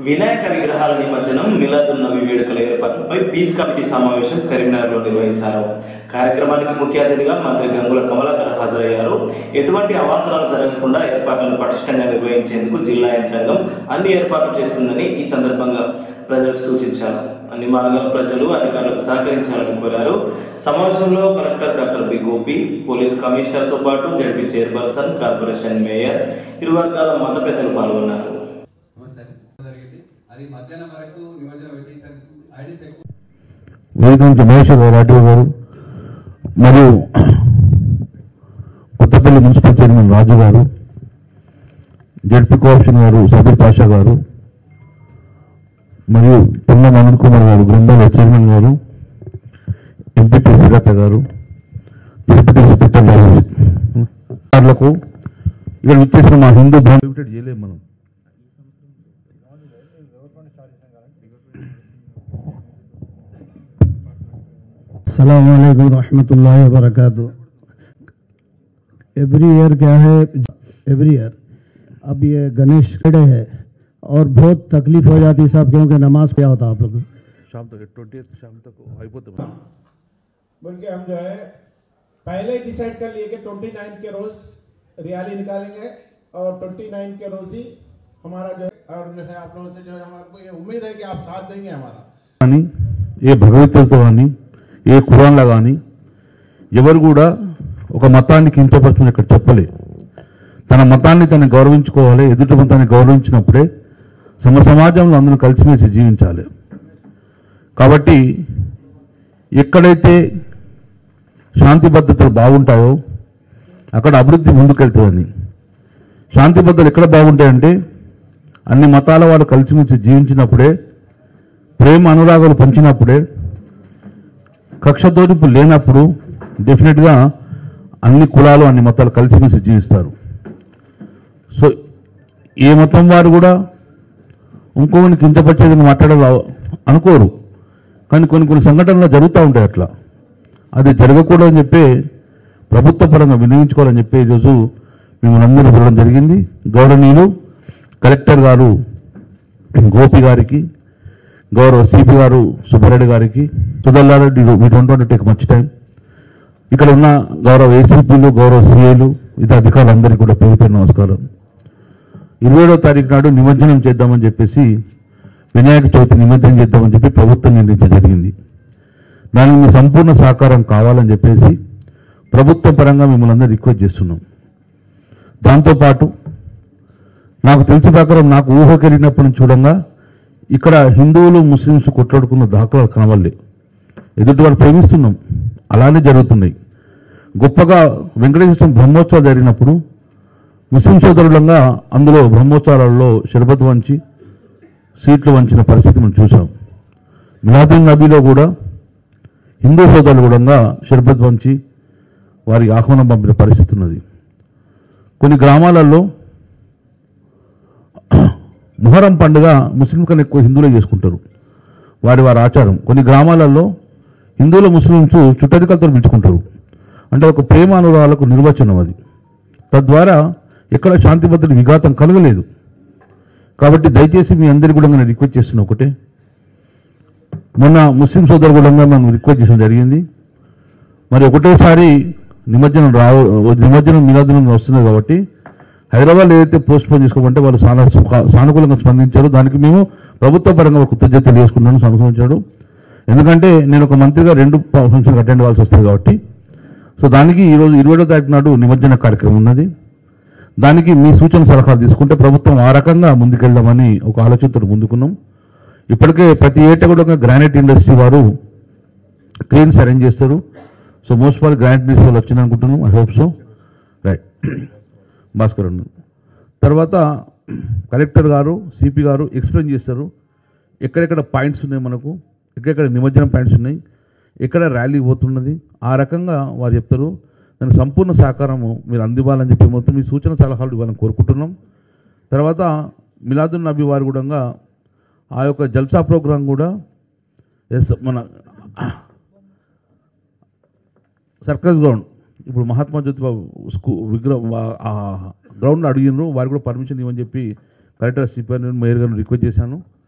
వినాయక విగ్రహాల నిమజ్జనం మిలాదున్నవి వేడుకల ఏర్పాట్లపై పీస్ కమిటీ సమావేశం కరీంనగర్లో నిర్వహించారు కార్యక్రమానికి ముఖ్య అతిథిగా మంత్రి గంగుల కమలాకర్ హాజరయ్యారు ఎటువంటి అవాంతరాలు జరగకుండా ఏర్పాట్లను పటిష్టంగా నిర్వహించేందుకు జిల్లా యంత్రాంగం అన్ని ఏర్పాట్లు చేస్తుందని ఈ సందర్భంగా ప్రజలకు సూచించారు అన్ని మార్గాల ప్రజలు అధికారులకు సహకరించాలని కోరారు సమావేశంలో collector doctor B Gopi police కమిషనర్తో పాటు జడ్పీ చైర్పర్సన్ కార్పొరేషన్ మేయర్ ఇరు వర్గాల మత పెద్దలు పాల్గొన్నారు నమస్తే జరిగింది అది మధ్యాహ్నం వరకు నిమజ్జనం పెట్టేసరికి ఐడీస్ ఎక్కువ వేదిక నుంచి మహేశ్వర రాఠీ గారు మరియు కొత్తపల్లి మున్సిపల్ చైర్మన్ రాజు గారు జడ్పీ కోఆప్షన్ గారు సబీర్ పాషా గారు మరియు పొన్నం అనిల్ కుమార్ గారు బృందాల చైర్మన్ గారు ఎంపీపీ సిరత గారు డిప్యూటీ సెక్రటరీలకు ఇక్కడ వచ్చేసిన మా హిందూ బంధు చేయలేము మనం सलामकुम रहमतुल्लाहि व बरकातहू एवरी ईयर क्या है एवरी ईयर अब ये गणेश खड़े है और बहुत तकलीफ हो जाती है साहब क्योंकि नमाज क्या होता है आप लोग शाम तक ट्वेंटी शाम तक అయిపోతుంది बोल के हम जो है पहले ही डिसाइड कर लिए कि 29 के रोज रियाली निकालेंगे और 29 के रोज ही हमारा जो है और जो है आप लोगों से जो है हमारे ये उम्मीद है कि आप साथ देंगे हमारा కానీ ఏ భగవద్గీతతో కానీ ఏ ఖురాన్లో కానీ ఎవరు కూడా ఒక మతాన్ని కించపరచమని ఇక్కడ చెప్పలే తన మతాన్ని తను గౌరవించుకోవాలి ఎదుటి మతాన్ని గౌరవించినప్పుడే సమ సమాజంలో అందరూ కలిసిమెలిసి జీవించాలి కాబట్టి ఎక్కడైతే శాంతి భద్రతలు బాగుంటాయో అక్కడ అభివృద్ధి ముందుకెళ్తుందని శాంతి భద్రతలు ఎక్కడ బాగుంటాయంటే అన్ని మతాల వాళ్ళు కలిసిమెలిసి జీవించినప్పుడే ప్రేమ అనురాగాలు పంచినప్పుడే కక్ష తోడింపు లేనప్పుడు డెఫినెట్గా అన్ని కులాలు అన్ని మతాలు కలిసిమెలిసి జీవిస్తారు సో ఏ మతం వారు కూడా ఇంకొకరిని కించపరిచేది మాట్లాడాలి అనుకోరు కానీ కొన్ని కొన్ని సంఘటనలు జరుగుతూ ఉంటాయి అట్లా అది జరగకూడదని చెప్పి ప్రభుత్వ పరంగా వినియోగించుకోవాలని చెప్పి ఈరోజు మిమ్మల్ని అందరూ పిలవడం జరిగింది గౌరవనీయులు కలెక్టర్ గారు గోపి గారికి గౌరవ సిపి గారు సుబ్బారెడ్డి గారికి సుధల్లారెడ్డి we don't want take much time ఇక్కడ ఉన్న గౌరవ ఏసీపీలు గౌరవ సిఐలు ఇతర అధికారులందరికీ కూడా పేరు పేరు నమస్కారం ఇరవై ఏడో తారీఖు నాడు నిమజ్జనం చేద్దామని చెప్పేసి వినాయక చవితి నిమజ్జనం చేద్దామని చెప్పి ప్రభుత్వం నిర్ణయించడం జరిగింది దానికి మీ సంపూర్ణ సహకారం కావాలని చెప్పేసి ప్రభుత్వ పరంగా మిమ్మల్ని అందరూ రిక్వెస్ట్ చేస్తున్నాం దాంతోపాటు నాకు తెలిసిన ప్రకారం నాకు ఊహకెళ్ళినప్పటి నుంచి చూడంగా ఇక్కడ హిందువులు ముస్లింస్ కొట్లాడుకున్న దాఖలాలు కనవల్లే ఎదుటి వాళ్ళు ప్రేమిస్తున్నాం అలానే జరుగుతున్నాయి గొప్పగా వెంకటేశ్వర బ్రహ్మోత్సవాలు జరిగినప్పుడు ముస్లిం సోదరులంగా అందులో బ్రహ్మోత్సవాలలో షర్బత్ వంచి సీట్లు వంచిన పరిస్థితి మనం చూసాం మిలాదున్ నబీలో కూడా హిందూ సోదరులు కూడా షర్బత్ వంచి వారికి ఆహ్వానం పంపిన పరిస్థితి ఉన్నది కొన్ని గ్రామాలలో మొహరం పండుగ ముస్లిం కన్నా ఎక్కువ హిందువులే చేసుకుంటారు వారి వారి ఆచారం కొన్ని గ్రామాలలో హిందువుల ముస్లింస్ చుట్టరికలతో పిలుచుకుంటారు అంటే ఒక ప్రేమ అనురాగాలకు నిర్వచనం అది తద్వారా ఎక్కడ శాంతి భద్రత విఘాతం కలగలేదు కాబట్టి దయచేసి మీ అందరికీ కూడా నేను రిక్వెస్ట్ చేస్తున్నా ఒకటే మొన్న ముస్లిం సోదరు కూడా మనం రిక్వెస్ట్ చేయడం జరిగింది మరి ఒకటేసారి నిమజ్జనం రావు నిమజ్జనం మిలాదునం వస్తుంది కాబట్టి హైదరాబాద్ ఏదైతే పోస్ట్ పోన్ చేసుకోమంటే వాళ్ళు సాన సానుకూలంగా స్పందించారు దానికి మేము ప్రభుత్వ పరంగా ఒక కృతజ్ఞత తెలియజేసుకున్నాను సానుకూలించాడు ఎందుకంటే నేను ఒక మంత్రిగా రెండు ఫంక్షన్కి అటెండ్ అవ్వాల్సి వస్తుంది కాబట్టి సో దానికి ఈరోజు ఇరవై తారీఖు నాడు నిమజ్జన కార్యక్రమం ఉన్నది దానికి మీ సూచన సలహాలు తీసుకుంటే ప్రభుత్వం ఆ రకంగా ముందుకెళ్దామని ఒక ఆలోచనతో ముందుకున్నాం ఇప్పటికే ప్రతి ఏటా కూడా గ్రానైట్ ఇండస్ట్రీ వారు క్రెయిన్స్ అరేంజ్ చేస్తారు సో మోస్ట్ పాల్ గ్రానైట్ ఇండస్ట్రీ వాళ్ళు వచ్చింది అనుకుంటున్నాం I hope so right Bhaskar అన్న తర్వాత కలెక్టర్ గారు సిపి గారు ఎక్స్ప్లెయిన్ చేస్తారు ఎక్కడెక్కడ పాయింట్స్ ఉన్నాయి మనకు ఎక్కడెక్కడ నిమజ్జనం పాయింట్స్ ఉన్నాయి ఎక్కడ ర్యాలీ పోతున్నది ఆ రకంగా వారు చెప్తారు దానికి సంపూర్ణ సహకారము మీరు అందివ్వాలని చెప్పి మొత్తం మీ సూచన సలహాలు ఇవ్వాలని కోరుకుంటున్నాం తర్వాత మిలాదున్ నబీ వారు కూడా ఆ యొక్క జల్సా ప్రోగ్రాం కూడా ఎస్ మన సర్కస్ గ్రౌండ్ ఇప్పుడు మహాత్మా జ్యోతిబాబు స్కూ విగ్రహం గ్రౌండ్ అడిగినారు వారు కూడా పర్మిషన్ ఇవ్వని చెప్పి కలెక్టర్ సిపి మేయర్ గారిని రిక్వెస్ట్ చేశాను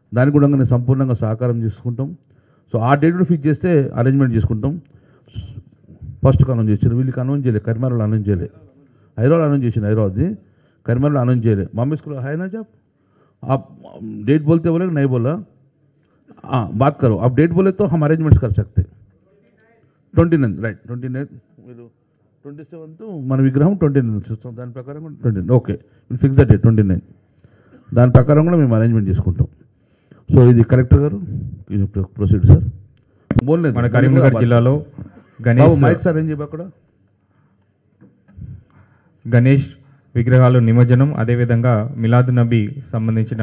దానికి కూడా నేను సంపూర్ణంగా సహకారం చేసుకుంటాం సో ఆ డేట్ ఫిక్స్ చేస్తే అరేంజ్మెంట్ చేసుకుంటాం ఫస్ట్ అనౌన్స్ చేశారు వీళ్ళకి అనౌన్స్ చేయలేదు కరిమాలలో అనౌన్స్ చేయలేదు హైదరాబాద్ అనౌన్స్ చేసింది హైదరాబాద్ది కరిమాలలో అనౌన్స్ చేయలేదు मम्मी स्कूल है ना जब आप डेट बोलते बोले नहीं बोला हाँ बात करो आप डेट बोले तो हम अरेंजमेंट्स कर सकते twenty nine right twenty nine మీరు ట్వంటీ సెవెంత్ మన విగ్రహం ట్వంటీ నైన్ చూస్తాం దాని ప్రకారం కూడా twenty nine okay fix the date twenty nine దాని ప్రకారం కూడా మేము అరేంజ్మెంట్ చేసుకుంటాం సో ఇది కలెక్టర్ గారు ప్రొసీడ్ సార్ బోల్లేదు మన కరీంనగర్ జిల్లాలో బాబు గణేష్ మైక్ సార్ ఏం చెప్పి అక్కడ గణేష్ విగ్రహాలు నిమజ్జనం అదేవిధంగా మిలాద్ నబీ సంబంధించిన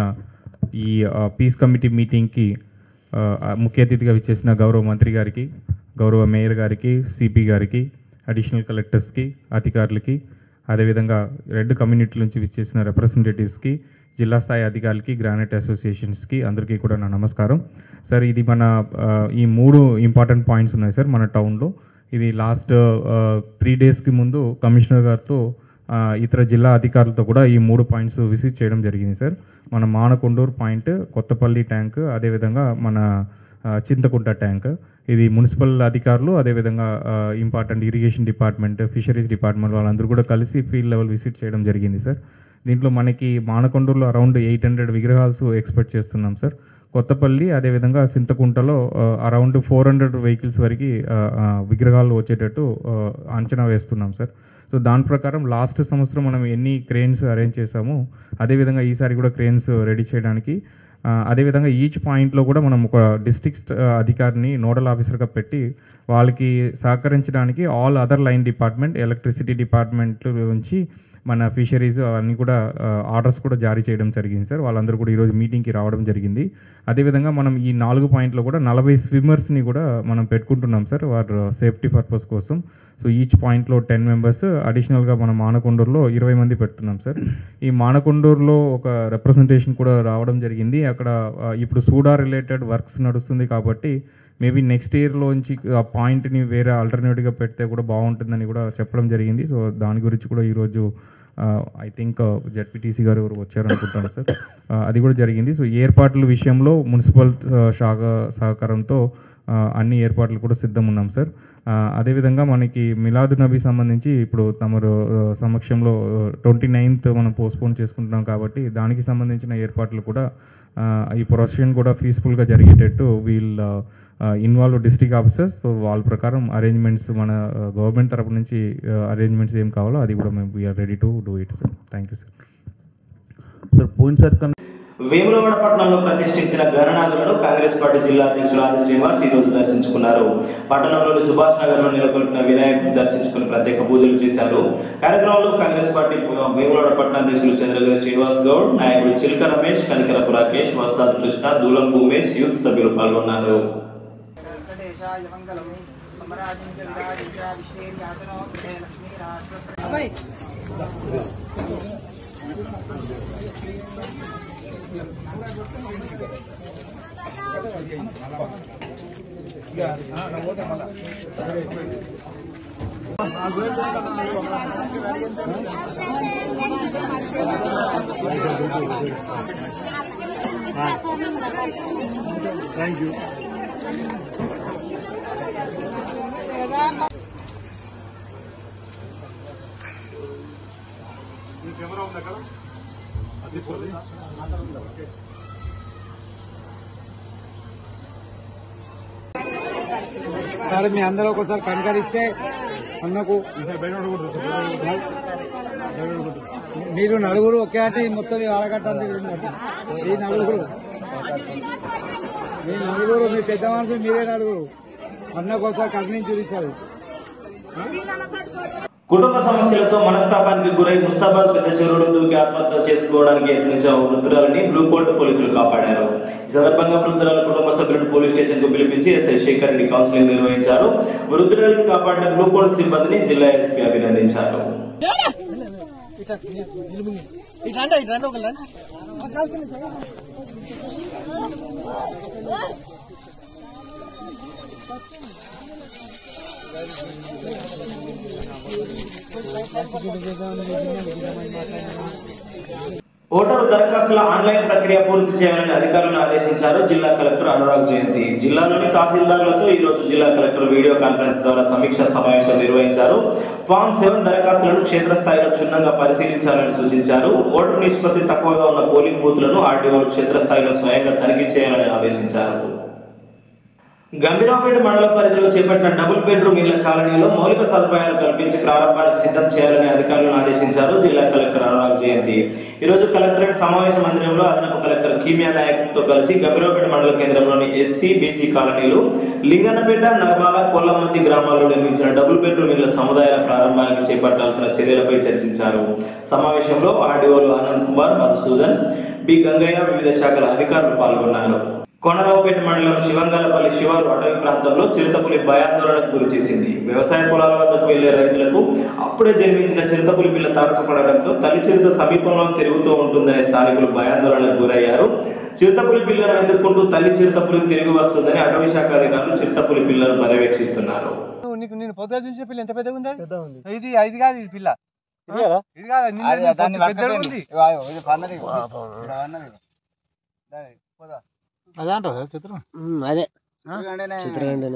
ఈ ఆ, పీస్ కమిటీ మీటింగ్కి ఆ, ముఖ్య అతిథిగా విచ్చేసిన గౌరవ మంత్రి గారికి గౌరవ మేయర్ గారికి సిపి గారికి అడిషనల్ కలెక్టర్స్కి అధికారులకి అదేవిధంగా రెండు కమ్యూనిటీల నుంచి విచ్చేసిన రిప్రజెంటేటివ్స్కి జిల్లా స్థాయి అధికారులకి గ్రానైట్ అసోసియేషన్స్కి అందరికీ కూడా నా నమస్కారం సార్ ఇది మన ఆ, ఈ మూడు ఇంపార్టెంట్ పాయింట్స్ ఉన్నాయి సార్ మన టౌన్లో ఇది లాస్ట్ త్రీ డేస్కి ముందు కమిషనర్ గారితో ఆ, ఇతర జిల్లా అధికారులతో కూడా ఈ మూడు పాయింట్స్ విజిట్ చేయడం జరిగింది సార్ మన మానకొండూరు పాయింట్ కొత్తపల్లి ట్యాంక్ అదేవిధంగా మన ఆ, చింతకుంట ట్యాంక్ ఇది మున్సిపల్ అధికారులు అదేవిధంగా important irrigation department fisheries department వాళ్ళందరూ కూడా కలిసి ఫీల్డ్ లెవెల్ విజిట్ చేయడం జరిగింది సార్ దీంట్లో మనకి మానకొండూరులో అరౌండ్ ఎయిట్ హండ్రెడ్ విగ్రహాల్స్ ఎక్స్పెక్ట్ చేస్తున్నాం సార్ కొత్తపల్లి అదేవిధంగా సింతకుంటలో అరౌండ్ ఫోర్ హండ్రెడ్ వెహికల్స్ వరకు ఆ, ఆ, విగ్రహాలు వచ్చేటట్టు ఆ, అంచనా వేస్తున్నాం సార్ సో దాని ప్రకారం లాస్ట్ సంవత్సరం మనం ఎన్ని క్రెయిన్స్ అరేంజ్ చేసామో అదేవిధంగా ఈసారి కూడా క్రెయిన్స్ రెడీ చేయడానికి ఆ, అదేవిధంగా ఈచ్ పాయింట్లో కూడా మనం ఒక డిస్ట్రిక్ట్ అధికారిని నోడల్ ఆఫీసర్గా పెట్టి వాళ్ళకి సహకరించడానికి all other line department electricity department నుంచి మన ఫిషరీస్ అవన్నీ కూడా ఆర్డర్స్ కూడా జారీ చేయడం జరిగింది సార్ వాళ్ళందరూ కూడా ఈరోజు మీటింగ్కి రావడం జరిగింది అదేవిధంగా మనం ఈ నాలుగు పాయింట్లో కూడా నలభై స్విమ్మర్స్ని కూడా మనం పెట్టుకుంటున్నాం సార్ వారు సేఫ్టీ పర్పస్ కోసం సో ఈచ్ పాయింట్లో టెన్ మెంబర్స్ అడిషనల్గా మన మానకొండూరులో ఇరవై మంది పెడుతున్నాం సార్ ఈ మానకొండూరులో ఒక రిప్రజెంటేషన్ కూడా రావడం జరిగింది అక్కడ ఆ, ఇప్పుడు సూడా రిలేటెడ్ వర్క్స్ నడుస్తుంది కాబట్టి మేబీ నెక్స్ట్ ఇయర్లోంచి ఆ పాయింట్ని వేరే ఆల్టర్నేటివ్గా పెడితే కూడా బాగుంటుందని కూడా చెప్పడం జరిగింది సో దాని గురించి కూడా ఈరోజు ఐ థింక్ జడ్పీటీసీ గారు ఎవరు వచ్చారు అనుకుంటాను సార్ ఆ, అది కూడా జరిగింది సో ఏర్పాట్ల విషయంలో మున్సిపల్ ఆ, శాఖ సహకారంతో ఆ, అన్ని ఏర్పాట్లు కూడా సిద్ధం ఉన్నాం సార్ ఆ, అదేవిధంగా మనకి మిలాద్ నబీ సంబంధించి ఇప్పుడు తమరు ఆ, సమక్షంలో ట్వంటీ నైన్త్ మనం పోస్ట్పోన్ చేసుకుంటున్నాం కాబట్టి దానికి సంబంధించిన ఏర్పాట్లు కూడా ఆ, ఈ ప్రొసెషన్ కూడా పీస్ఫుల్గా జరిగేటట్టు వీళ్ళ ఇన్వాల్వ్ డిస్ట్రిక్ట్ ఆఫీసర్స్ సో వాళ్ళ ప్రకారం అరేంజ్మెంట్స్ మన గవర్నమెంట్ తరపు నుంచి అరేంజ్మెంట్స్ ఏం కావాలో అది కూడా మేము we're ready to do it sir thank you sir sir పోయినసారి కన్నా వేములవాడ పట్టణంలో ప్రతిష్ఠించిన గణనాథులను కాంగ్రెస్ పార్టీ జిల్లా అధ్యక్షులు ఆది శ్రీనివాస్ ఈ రోజు దర్శించుకున్నారు పట్టణంలోని సుభాష్ నగర్ లో నెలకొల్పిన వినాయకుడు దర్శించుకుని ప్రత్యేక పూజలు చేశారు కార్యక్రమంలో కాంగ్రెస్ పార్టీ వేములవాడ పట్టణ అధ్యక్షులు చంద్రగిరి శ్రీనివాస్ గౌడ్ నాయకుడు చిలక రమేష్ కనికరపు రాకేష్ వస్తాద్ కృష్ణ దూలం భూమేష్ యూత్ సభ్యులు పాల్గొన్నారు వెంకటేశాయ మంగళం సమరాజించ విరాజించ విశ్వేర్యాతనో గృహే లక్ష్మీరాష్ట్ర సార్ మీ అందరూ ఒకసారి కనకరిస్తే అన్నకు మీరు నలుగురు ఒకే అంటే మొత్తం ఆడగట్టండి ఈ నలుగురు మీ నలుగురు మీ పెద్ద మనుషులు మీరే నలుగురు అన్నకు ఒకసారి కదిలించి చూపిస్తారు కుటుంబ సమస్యలతో మనస్తాపానికి గురై ముస్తాబాద్ పెద్ద చెరువులో దూకి ఆత్మహత్య చేసుకోవడానికి యత్నించిన ఓ వృద్ధురాలని బ్లూ కోల్ట్ పోలీసులు కాపాడారు ఈ సందర్భంగా వృద్ధురాల కుటుంబ సభ్యులను పోలీస్ స్టేషన్ కు పిలిపించి ఎస్ఐ శేఖర్ రెడ్డి కౌన్సిలింగ్ నిర్వహించారు వృద్ధురాలను కాపాడిన బ్లూ కోల్ట్ సిబ్బందిని జిల్లా ఎస్పీ అభినందించారు ఓటరు దరఖాస్తుల ఆన్లైన్ ప్రక్రియ పూర్తి చేయాలని అధికారులను ఆదేశించారు జిల్లా కలెక్టర్ అనురాగ్ జయంతి జిల్లాలోని తహసీల్దార్లతో ఈ రోజు జిల్లా కలెక్టర్ వీడియో కాన్ఫరెన్స్ ద్వారా సమీక్షా సమావేశం నిర్వహించారు ఫామ్ సెవెన్ దరఖాస్తులను క్షేత్రస్థాయిలో క్షుణ్ణంగా పరిశీలించాలని సూచించారు ఓటరు నిష్పత్తి తక్కువగా ఉన్న పోలింగ్ బూత్లను ఆర్డీఓలు క్షేత్రస్థాయిలో స్వయంగా తనిఖీ చేయాలని ఆదేశించారు గంభీరావుపేట మండల పరిధిలో చేపట్టిన డబుల్ బెడ్రూమ్ ఇళ్ల కాలనీలో మౌలిక సదుపాయాలు కల్పించి ప్రారంభానికి సిద్ధం చేయాలని అధికారులను ఆదేశించారు జిల్లా కలెక్టర్ అనురాగ్ జయంతి ఈరోజు కలెక్టరేట్ సమావేశ మందిరంలో అదనపు కలెక్టర్ కీమియా నాయక్తో కలిసి గంభీరావుపేట మండల కేంద్రంలోని ఎస్సీ బీసీ కాలనీలు లింగన్నపేట నర్మాల కొల్లమద్ది గ్రామాల్లో నిర్మించిన డబుల్ బెడ్రూమ్ ఇళ్ల సముదాయాల ప్రారంభానికి చేపట్టాల్సిన చర్యలపై చర్చించారు సమావేశంలో ఆర్డీఓలు ఆనంద్ కుమార్ మధుసూదన్ బి గంగయ్య వివిధ శాఖల అధికారులు పాల్గొన్నారు కొనరావుపేట మండలం శివంగాలపల్లి శివారు అటవీ ప్రాంతంలో చిరుతపులి భయాందోళనకు గురి చేసింది వ్యవసాయ పొలాల వద్దకు వెళ్లే రైతులకు అప్పుడే జన్మించిన చిరుతపులి పిల్ల తారసపడడంతో తల్లి చిరుత సమీపంలో తిరుగుతూ ఉంటుందనే స్థానికులు భయాందోళనకు గురయ్యారు చిరుతపులి పిల్లను వెతుక్కుంటూ తల్లి చిరుతపులి తిరిగి వస్తుందని అటవీ శాఖ అధికారులు చిరుతపులి పిల్లను పర్యవేక్షిస్తున్నారు నీకు నేను పొద్దున చూసే పిల్ల ఎంత పెద్దగా ఉందా పెద్ద ఉంది ఇది ఇది కాదు ఇది పిల్ల ఇది కదా ఇది కాదు నిన్న అది నేను దాన్ని పెద్దగా పట్టుకపోయింది. ఉంది ఇగో ఆగు, ఇది పన్నది ఇగో. ఇక్కడ పన్నది ఇగో. దాన్ని పోదా. అదే ఎందుకంటేనే చిత్రగంటనే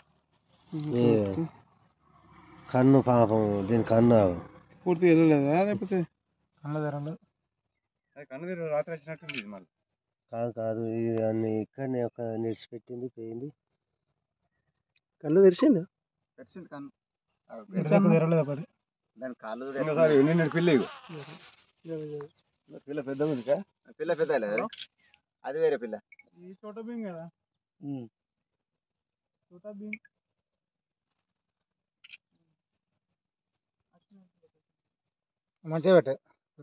కన్ను పాపం దీని కన్ను పూర్తి వెళ్ళలేదా లేకపోతే కళ్ళ ధరలు కన్ను ధర రాత్రి వచ్చినట్టుంది ఇది మళ్ళీ కాదు కాదు ఇది అన్ని ఇక్కడనే ఒక నిడిచిపెట్టింది పోయింది కళ్ళు తెరిచింది తెరిచింది కన్ను. ఆగు, తెరలేదు ఒకటి దాని కాళ్ళు చూడు ఇంకోసారి ఎట్లా నిన్న పిల్ల ఇగో పిల్ల పెద్దగా ఉంది కా ఉన్నాయి. పిల్ల పెద్ద లేదా? అది వేరే పిల్ల ఈ చోట భీమ్ కదా చోట భీమ్ మంచిగా పెట్టే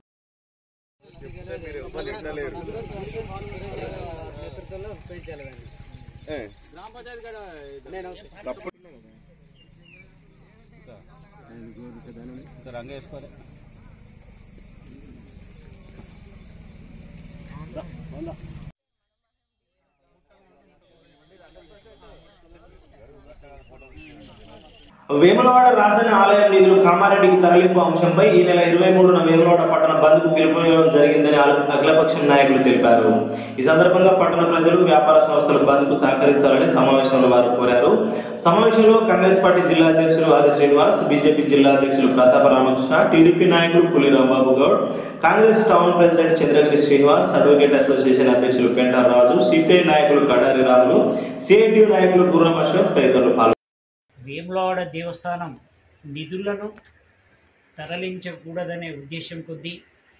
వేములవాడ రాజన్న ఆలయం నిధులు కామారెడ్డికి తరలింపు అంశంపై ఈ నెల ఇరవై మూడున వేములవాడ పట్టణ బంద్కు పిలుపునివ్వడం జరిగిందని అల- అఖిలపక్షం నాయకులు తెలిపారు ఈ సందర్భంగా పట్టణ ప్రజలు వ్యాపార సంస్థలు బంద్కు సహకరించాలని సమావేశంలో వారు కోరారు సమావేశంలో కాంగ్రెస్ పార్టీ జిల్లా అధ్యక్షులు ఆది శ్రీనివాస్ బీజేపీ జిల్లా అధ్యక్షులు ప్రతాప రామకృష్ణ టీడీపీ నాయకులు Puli Rambabu Goud Congress town president Chandragiri Srinivas advocate association అధ్యక్షులు పెంటార్ రాజు సిపిఐ నాయకులు కడారి రాములు సిఐటియు నాయకులు గుర్రం అశోక్ తదితరులు పాల్గొన్నారు వేములవాడ దేవస్థానం నిధులను తరలించకూడదనే ఉద్దేశం కొద్దీ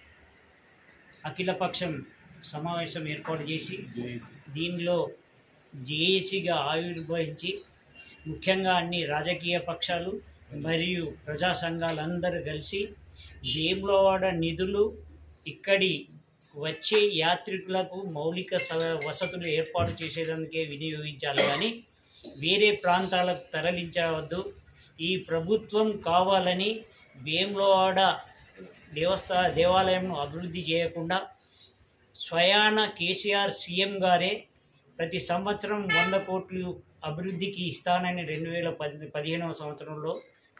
అఖిలపక్షం సమావేశం ఏర్పాటు చేసి దీనిలో జేఏసీగా ఆవిర్భవించి ముఖ్యంగా అన్ని రాజకీయ పక్షాలు మరియు ప్రజా సంఘాలందరూ కలిసి వేములవాడ నిధులు ఇక్కడి వచ్చే యాత్రికులకు మౌలిక స- వసతులు ఏర్పాటు చేసేందుకే వినియోగించాలి కానీ వేరే ప్రాంతాలకు తరలించవద్దు ఈ ప్రభుత్వం కావాలని వేములవాడ దేవస్థా దేవాలయంను అభివృద్ధి చేయకుండా స్వయాన కేసీఆర్ సీఎం గారే ప్రతి సంవత్సరం వంద కోట్లు అభివృద్ధికి ఇస్తానని రెండు వేల పది పదిహేనవ సంవత్సరంలో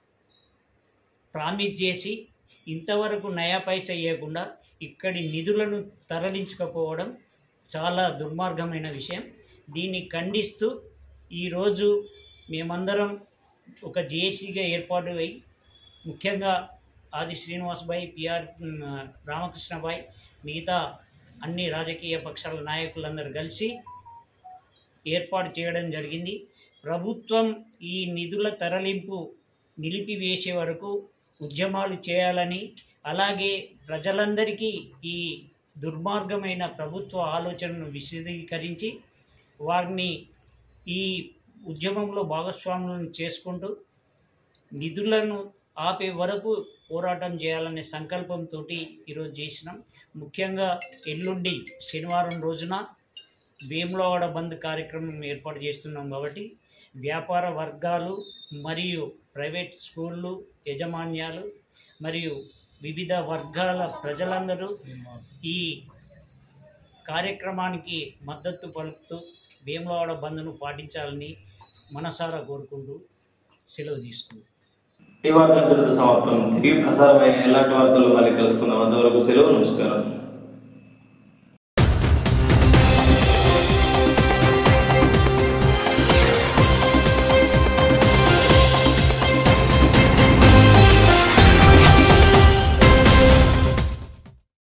ప్రామిస్ చేసి ఇంతవరకు నయా పైసా ఇవ్వకుండా ఇక్కడి నిధులను తరలించకపోవడం చాలా దుర్మార్గమైన విషయం దీన్ని ఖండిస్తూ ఈరోజు మేమందరం ఒక జేఏసీగా ఏర్పాటు అయి ముఖ్యంగా ఆది శ్రీనివాస్ భాయ్ పిఆర్ రామకృష్ణ భాయ్ మిగతా అన్ని రాజకీయ పక్షాల నాయకులందరూ కలిసి ఏర్పాటు చేయడం జరిగింది ప్రభుత్వం ఈ నిధుల తరలింపు నిలిపివేసే వరకు ఉద్యమాలు చేయాలని అలాగే ప్రజలందరికీ ఈ దుర్మార్గమైన ప్రభుత్వ ఆలోచనను విశదీకరించి వారిని ఈ ఉద్యమంలో భాగస్వాములను చేసుకుంటూ నిధులను ఆపే వరకు పోరాటం చేయాలనే సంకల్పంతో ఈరోజు చేసినాం ముఖ్యంగా ఎల్లుండి శనివారం రోజున వేములవాడ బంద్ కార్యక్రమం ఏర్పాటు చేస్తున్నాం కాబట్టి వ్యాపార వర్గాలు మరియు ప్రైవేట్ స్కూళ్ళు యజమాన్యాలు మరియు వివిధ వర్గాల ప్రజలందరూ ఈ కార్యక్రమానికి మద్దతు పలుకుతూ వేములవాడ బంద్ను పాటించాలని మనసారా కోరుకుంటూ సెలవు తీసుకుంటాం ఈ వార్త ఇంతటితో సమాప్తం తిరిగి ప్రసారమయ్యే ఎలాంటి వార్తలు మళ్ళీ కలుసుకుందాం అంతవరకు సెలవు నమస్కారం